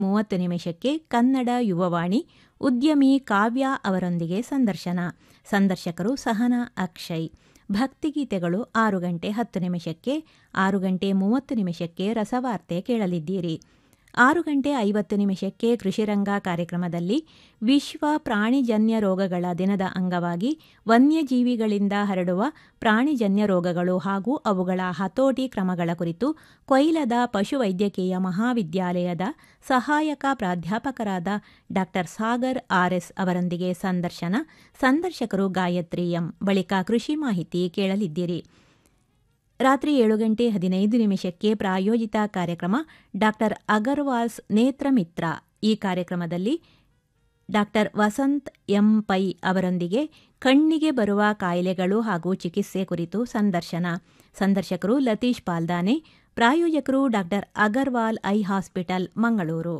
ಮೂವತ್ತು ನಿಮಿಷಕ್ಕೆ ಕನ್ನಡ ಯುವವಾಣಿ ಉದ್ಯಮಿ ಕಾವ್ಯ ಅವರೊಂದಿಗೆ ಸಂದರ್ಶನ ಸಂದರ್ಶಕರು ಸಹನಾ ಅಕ್ಷಯ್ ಭಕ್ತಿಗೀತೆಗಳು ಆರು ಗಂಟೆ ಹತ್ತು ನಿಮಿಷಕ್ಕೆ ಆರು ಗಂಟೆ ಮೂವತ್ತು ನಿಮಿಷಕ್ಕೆ ರಸವಾರ್ತೆ ಕೇಳಲಿದ್ದೀರಿ ಆರು ಗಂಟೆ ಐವತ್ತು ನಿಮಿಷಕ್ಕೆ ಕೃಷಿರಂಗ ಕಾರ್ಯಕ್ರಮದಲ್ಲಿ ವಿಶ್ವ ಪ್ರಾಣಿಜನ್ಯ ರೋಗಗಳ ದಿನದ ಅಂಗವಾಗಿ ವನ್ಯಜೀವಿಗಳಿಂದ ಹರಡುವ ಪ್ರಾಣಿಜನ್ಯ ರೋಗಗಳು ಹಾಗೂ ಅವುಗಳ ಹತೋಟಿ ಕ್ರಮಗಳ ಕುರಿತು ಕೊಯ್ಲದ ಪಶುವೈದ್ಯಕೀಯ ಮಹಾವಿದ್ಯಾಲಯದ ಸಹಾಯಕ ಪ್ರಾಧ್ಯಾಪಕರಾದ ಡಾ ಸಾಗರ್ ಆರ್ಎಸ್ ಅವರೊಂದಿಗೆ ಸಂದರ್ಶನ ಸಂದರ್ಶಕರು ಗಾಯತ್ರಿ ಎಂ ಬಳಿಕ ಕೃಷಿ ಮಾಹಿತಿ ಕೇಳಲಿದ್ದೀರಿ ರಾತ್ರಿ ಏಳು ಗಂಟೆ ಹದಿನೈದು ನಿಮಿಷಕ್ಕೆ ಪ್ರಾಯೋಜಿತ ಕಾರ್ಯಕ್ರಮ ಡಾಕ್ಟರ್ ಅಗರ್ವಾಲ್ಸ್ ನೇತ್ರಮಿತ್ರ ಈ ಕಾರ್ಯಕ್ರಮದಲ್ಲಿ ಡಾಕ್ಟರ್ ವಸಂತ್ ಎಂ ಪೈ ಅವರೊಂದಿಗೆ ಕಣ್ಣಿಗೆ ಬರುವ ಕಾಯಿಲೆಗಳು ಹಾಗೂ ಚಿಕಿತ್ಸೆ ಕುರಿತು ಸಂದರ್ಶನ ಸಂದರ್ಶಕರು ಲತೀಶ್ ಪಾಲ್ದಾನೆ ಪ್ರಾಯೋಜಕರು doctor Agarwal eye hospital Mangaluru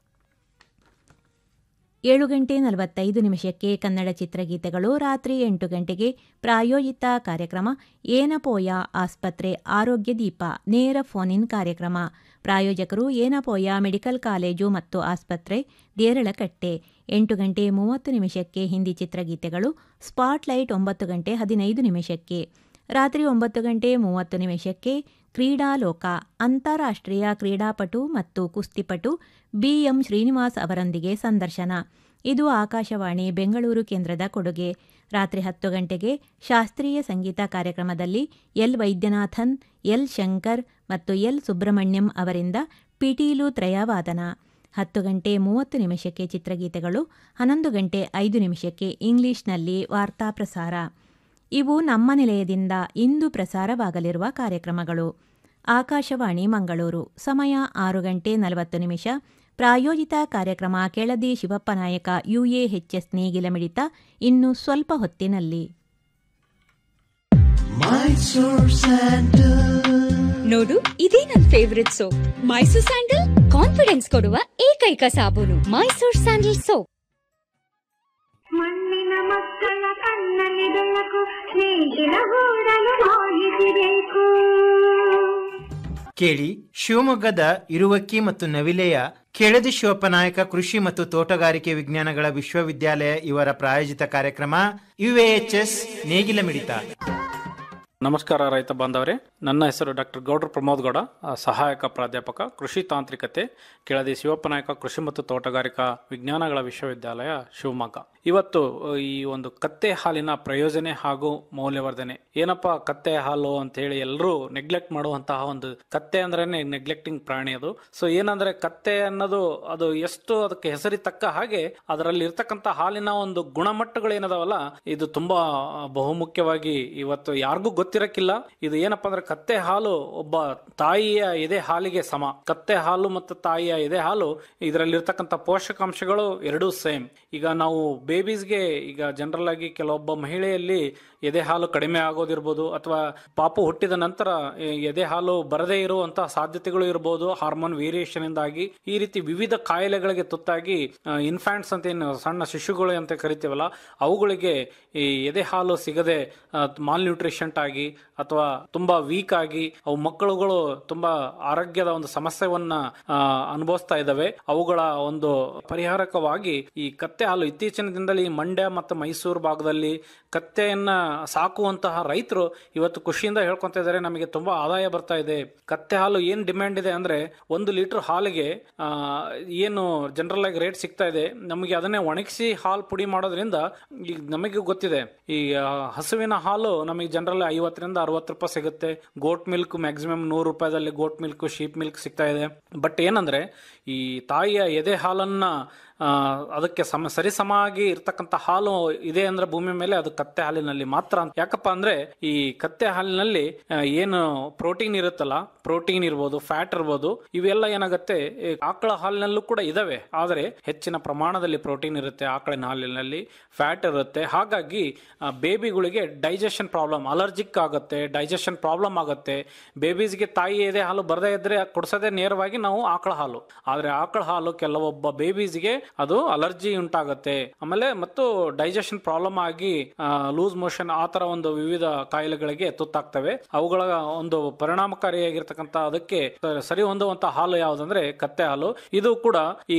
ಏಳು ಗಂಟೆ ನಲವತ್ತೈದು ನಿಮಿಷಕ್ಕೆ ಕನ್ನಡ ಚಿತ್ರಗೀತೆಗಳು ರಾತ್ರಿ ಎಂಟು ಗಂಟೆಗೆ ಪ್ರಾಯೋಜಿತ ಕಾರ್ಯಕ್ರಮ ಏನಪೋಯ ಆಸ್ಪತ್ರೆ ಆರೋಗ್ಯ ದೀಪ ನೇರ ಫೋನ್ ಇನ್ ಕಾರ್ಯಕ್ರಮ ಪ್ರಾಯೋಜಕರು ಏನಪೋಯ ಮೆಡಿಕಲ್ ಕಾಲೇಜು ಮತ್ತು ಆಸ್ಪತ್ರೆ ದೇರಳಕಟ್ಟೆ ಎಂಟು ಗಂಟೆ ಮೂವತ್ತು ನಿಮಿಷಕ್ಕೆ ಹಿಂದಿ ಚಿತ್ರಗೀತೆಗಳು ಸ್ಪಾಟ್ಲೈಟ್ ಒಂಬತ್ತು ಗಂಟೆ ಹದಿನೈದು ನಿಮಿಷಕ್ಕೆ ರಾತ್ರಿ ಒಂಬತ್ತು ಗಂಟೆ ಮೂವತ್ತು ನಿಮಿಷಕ್ಕೆ ಕ್ರೀಡಾಲೋಕ ಅಂತಾರಾಷ್ಟ್ರೀಯ ಕ್ರೀಡಾಪಟು ಮತ್ತು ಕುಸ್ತಿಪಟು ಬಿಎಂ ಶ್ರೀನಿವಾಸ್ ಅವರೊಂದಿಗೆ ಸಂದರ್ಶನ ಇದು ಆಕಾಶವಾಣಿ ಬೆಂಗಳೂರು ಕೇಂದ್ರದ ಕೊಡುಗೆ ರಾತ್ರಿ ಹತ್ತು ಗಂಟೆಗೆ ಶಾಸ್ತ್ರೀಯ ಸಂಗೀತ ಕಾರ್ಯಕ್ರಮದಲ್ಲಿ ಎಲ್ ವೈದ್ಯನಾಥನ್ ಎಲ್ ಶಂಕರ್ ಮತ್ತು ಎಲ್ ಸುಬ್ರಹ್ಮಣ್ಯಂ ಅವರಿಂದ ಪಿಟೀಲು ತ್ರಯವಾದನ ಹತ್ತು ಗಂಟೆ ಮೂವತ್ತು ನಿಮಿಷಕ್ಕೆ ಚಿತ್ರಗೀತೆಗಳು ಹನ್ನೊಂದು ಗಂಟೆ ಐದು ನಿಮಿಷಕ್ಕೆ ಇಂಗ್ಲಿಷ್ನಲ್ಲಿ ವಾರ್ತಾ ಪ್ರಸಾರ ಇವು ನಮ್ಮ ನಿಲಯದಿಂದ ಇಂದು ಪ್ರಸಾರವಾಗಲಿರುವ ಕಾರ್ಯಕ್ರಮಗಳು ಆಕಾಶವಾಣಿ ಮಂಗಳೂರು ಸಮಯ ಆರು ಗಂಟೆ ನಲವತ್ತು ನಿಮಿಷ ಪ್ರಾಯೋಜಿತ ಕಾರ್ಯಕ್ರಮ ಕೆಳದಿ ಶಿವಪ್ಪ ನಾಯಕ ಯುಎಎಚ್ಎಸ್ ನೇಗಿಲ ಮಿಡಿತ ಇನ್ನು ಸ್ವಲ್ಪ ಹೊತ್ತಿನಲ್ಲಿ ನೋಡು ಇದೇ ನನ್ favourite soap Mysore sandal confidence ಕೊಡುವ ಏಕೈಕ ಸಾಬೂನು ಮೈಸೂರ್ ಸ್ಯಾಂಡಲ್ ಸೋಪ್ ಮಣ್ಣಿನ ಮಕ್ಕಳ ಕಣ್ಣಲ್ಲಿ ಬೆಳಕು ನೇಗಿಲ ಗೂಡಲು ಹೋಲಿಸಬೇಕು ಕೇಳಿ ಶಿವಮೊಗ್ಗದ ಇರುವಕ್ಕಿ ಮತ್ತು ನವಿಲೆಯ ಕೆಳದಿ ಶಿವಪ್ಪನಾಯಕ ಕೃಷಿ ಮತ್ತು ತೋಟಗಾರಿಕೆ ವಿಜ್ಞಾನಗಳ ವಿಶ್ವವಿದ್ಯಾಲಯ ಇವರ ಪ್ರಾಯೋಜಿತ ಕಾರ್ಯಕ್ರಮ ಯುಎಎಚ್ಎಸ್ ನೇಗಿಲ ಮಿಡಿತ ನಮಸ್ಕಾರ ರೈತ ಬಾಂಧವರೇ ನನ್ನ ಹೆಸರು ಡಾಕ್ಟರ್ ಗೌಡ್ರ ಪ್ರಮೋದ್ ಗೌಡ ಆ, ಸಹಾಯಕ ಪ್ರಾಧ್ಯಾಪಕ ಕೃಷಿ ತಾಂತ್ರಿಕತೆ ಕೆಳದಿ ಶಿವಪ್ಪನಾಯಕ ಕೃಷಿ ಮತ್ತು ತೋಟಗಾರಿಕಾ ವಿಜ್ಞಾನಗಳ ವಿಶ್ವವಿದ್ಯಾಲಯ ಶಿವಮೊಗ್ಗ ಇವತ್ತು ಆ, ಈ ಒಂದು ಕತ್ತೆ ಹಾಲಿನ ಪ್ರಯೋಜನೆ ಹಾಗೂ ಮೌಲ್ಯವರ್ಧನೆ ಏನಪ್ಪ ಕತ್ತೆ ಹಾಲು ಅಂತ ಹೇಳಿ ಎಲ್ಲರೂ ನೆಗ್ಲೆಕ್ಟ್ ಮಾಡುವಂತಹ ಒಂದು ಕತ್ತೆ ಅಂದ್ರೇನೆ ನೆಗ್ಲೆಕ್ಟಿಂಗ್ ಪ್ರಾಣಿ ಅದು ಸೊ ಏನಂದ್ರೆ ಕತ್ತೆ ಅನ್ನೋದು ಅದು ಎಷ್ಟು ಅದಕ್ಕೆ ಹೆಸರಿ ತಕ್ಕ ಹಾಗೆ ಅದರಲ್ಲಿ ಇರ್ತಕ್ಕಂಥ ಹಾಲಿನ ಒಂದು ಗುಣಮಟ್ಟಗಳು ಏನದಾವಲ್ಲ ಇದು ತುಂಬಾ ಆ, ಬಹುಮುಖ್ಯವಾಗಿ ಇವತ್ತು ಯಾರಿಗೂ ಗೊತ್ತಿರಕ್ಕಿಲ್ಲ ಇದು ಏನಪ್ಪಾ ಅಂದ್ರೆ ಕತ್ತೆ ಹಾಲು ಒಬ್ಬ ತಾಯಿಯ ಎದೆ ಹಾಲಿಗೆ ಸಮ ಕತ್ತೆ ಹಾಲು ಮತ್ತು ತಾಯಿಯ ಎದೆ ಹಾಲು ಇದರಲ್ಲಿರ್ತಕ್ಕಂಥ ಪೋಷಕಾಂಶಗಳು ಎರಡೂ ಸೇಮ್ ಈಗ ನಾವು ಬೇಬೀಸ್ಗೆ ಈಗ ಜನರಲ್ ಆಗಿ ಕೆಲವೊಬ್ಬ ಮಹಿಳೆಯಲ್ಲಿ ಎದೆ ಹಾಲು ಕಡಿಮೆ ಆಗೋದಿರ್ಬೋದು ಅಥವಾ ಪಾಪು ಹುಟ್ಟಿದ ನಂತರ ಈ ಎದೆ ಹಾಲು ಬರದೇ ಇರುವಂತಹ ಸಾಧ್ಯತೆಗಳು ಇರಬಹುದು ಹಾರ್ಮೋನ್ ವೇರಿಯೇಷನ್ ಇಂದಾಗಿ ಈ ರೀತಿ ವಿವಿಧ ಕಾಯಿಲೆಗಳಿಗೆ ತುತ್ತಾಗಿ ಇನ್ಫ್ಯಾಂಟ್ಸ್ ಅಂತ ಏನು ಸಣ್ಣ ಶಿಶುಗಳು ಅಂತ ಕರಿತೀವಲ್ಲ ಅವುಗಳಿಗೆ ಈ ಎದೆ ಹಾಲು ಸಿಗದೆ ಮಾಲ್ ನ್ಯೂಟ್ರಿಷಂಟ್ ಆಗಿ ಅಥವಾ ತುಂಬಾ ವೀಕ್ ಆಗಿ ಅವು ಮಕ್ಕಳುಗಳು ತುಂಬಾ ಆರೋಗ್ಯದ ಒಂದು ಸಮಸ್ಯೆವನ್ನ ಆ, ಅನುಭವಿಸ್ತಾ ಇದ್ದಾವೆ ಅವುಗಳ ಒಂದು ಪರಿಹಾರಕವಾಗಿ ಈ ಕತ್ತೆ ಹಾಲು ಇತ್ತೀಚಿನ ದಿನದಲ್ಲಿ ಮಂಡ್ಯ ಮತ್ತು ಮೈಸೂರು ಭಾಗದಲ್ಲಿ ಕತ್ತೆಯನ್ನ ಸಾಕುವಂತಹ ರೈತರು ಇವತ್ತು ಖುಷಿಯಿಂದ ಹೇಳ್ಕೊಂತ ಇದ್ದಾರೆ ನಮಗೆ ತುಂಬಾ ಆದಾಯ ಬರ್ತಾ ಇದೆ ಕತ್ತೆ ಹಾಲು ಏನ್ ಡಿಮ್ಯಾಂಡ್ ಇದೆ ಅಂದ್ರೆ ಒಂದು ಲೀಟರ್ ಹಾಲಿಗೆ ಆ, ಏನು ಜನರಲ್ ಆಗಿ ರೇಟ್ ಸಿಗ್ತಾ ಇದೆ ನಮಗೆ ಅದನ್ನೇ ಒಣಗಿಸಿ ಹಾಲು ಪುಡಿ ಮಾಡೋದ್ರಿಂದ ಈಗ ನಮಗೆ ಗೊತ್ತಿದೆ ಈ ಆ, ಹಸುವಿನ ಹಾಲು ನಮಗೆ ಜನರಲ್ ಐವತ್ತರಿಂದ ಅರವತ್ತು ರೂಪಾಯಿ ಸಿಗುತ್ತೆ ಗೋಟ್ ಮಿಲ್ಕ್ ಮ್ಯಾಕ್ಸಿಮಮ್ ನೂರು ರೂಪಾಯಿದಲ್ಲಿ ಗೋಟ್ ಮಿಲ್ಕ್ ಶೀಪ್ ಮಿಲ್ಕ್ ಸಿಗ್ತಾ ಇದೆ ಬಟ್ ಏನಂದ್ರೆ ಈ ತಾಯಿಯ ಎದೆ ಹಾಲನ್ನ ಆ, ಅದಕ್ಕೆ ಸಮ ಸರಿಸಮಾಗಿ ಇರ್ತಕ್ಕಂಥ ಹಾಲು ಇದೆ ಅಂದ್ರೆ ಭೂಮಿ ಮೇಲೆ ಅದು ಕತ್ತೆ ಹಾಲಿನಲ್ಲಿ ಮಾತ್ರ ಅಂತ ಯಾಕಪ್ಪ ಅಂದ್ರೆ ಈ ಕತ್ತೆ ಹಾಲಿನಲ್ಲಿ ಆ, ಏನು ಪ್ರೋಟೀನ್ ಇರುತ್ತಲ್ಲ ಪ್ರೋಟೀನ್ ಇರ್ಬೋದು ಫ್ಯಾಟ್ ಇರ್ಬೋದು ಇವೆಲ್ಲ ಏನಾಗುತ್ತೆ ಈ ಆಕಳ ಹಾಲಿನಲ್ಲೂ ಕೂಡ ಇದಾವೆ ಆದರೆ ಹೆಚ್ಚಿನ ಪ್ರಮಾಣದಲ್ಲಿ ಪ್ರೋಟೀನ್ ಇರುತ್ತೆ ಆಕಳಿನ ಹಾಲಿನಲ್ಲಿ ಫ್ಯಾಟ್ ಇರುತ್ತೆ ಹಾಗಾಗಿ ಆ, ಬೇಬಿಗಳಿಗೆ ಡೈಜೆಷನ್ ಪ್ರಾಬ್ಲಮ್ ಅಲರ್ಜಿಕ್ ಆಗುತ್ತೆ ಡೈಜೆಷನ್ ಪ್ರಾಬ್ಲಮ್ ಆಗುತ್ತೆ ಬೇಬೀಸ್ಗೆ ತಾಯಿ ಎದೆ ಹಾಲು ಬರದೇ ಇದ್ರೆ ಕೊಡ್ಸೋದೇ ನೇರವಾಗಿ ನಾವು ಆಕಳ ಹಾಲು ಆದ್ರೆ ಆಕಳ ಹಾಲು ಕೆಲವೊಬ್ಬ ಬೇಬೀಸ್ಗೆ ಅದು ಅಲರ್ಜಿ ಉಂಟಾಗುತ್ತೆ ಆಮೇಲೆ ಮತ್ತು ಡೈಜೆಷನ್ ಪ್ರಾಬ್ಲಮ್ ಆಗಿ ಲೂಸ್ ಮೋಷನ್ ಆ ತರ ಒಂದು ವಿವಿಧ ಕಾಯಿಲೆಗಳಿಗೆ ತುತ್ತಾಗ್ತವೆ ಅವುಗಳ ಒಂದು ಪರಿಣಾಮಕಾರಿಯಾಗಿರ್ತಕ್ಕಂಥ ಅದಕ್ಕೆ ಸರಿ ಹೊಂದುವಂತ ಹಾಲು ಯಾವುದಂದ್ರೆ ಕತ್ತೆ ಹಾಲು ಇದು ಕೂಡ ಈ